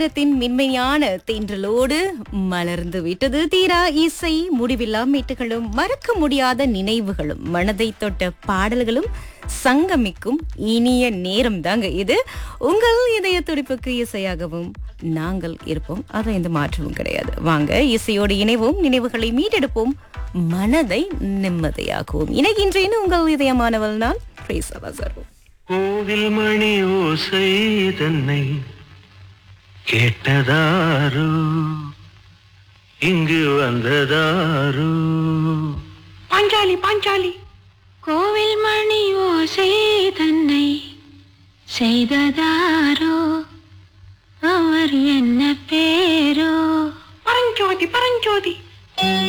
நேரத்தின் மென்மையான தென்றலோடு மலர்ந்து விட்டது தீரா இசை முடிவில்லா மீட்டுகளும் மறக்க முடியாத நினைவுகளும் மனதை தொட்ட பாடல்களும் சங்கமிக்கும் இனிய நேரம் தாங்க இது உங்கள் இதய துடிப்புக்கு இசையாகவும் நாங்கள் இருப்போம் அது எந்த மாற்றமும் கிடையாது வாங்க இசையோடு இணைவோம் நினைவுகளை மீட்டெடுப்போம் மனதை நிம்மதியாக்குவோம் இணைகின்றேன் உங்கள் இதயமானவள் நான் பிரேசவா சர்வம் கோவில் மணி ஓசை தன்னை கேட்டதாரோ இங்கு வந்ததாரோ பாஞ்சாலி பாஞ்சாலி கோவில் மணி ஓசை தன்னை செய்ததாரோ அவர் என்ன பேரோ பரஞ்சோதி பரஞ்சோதி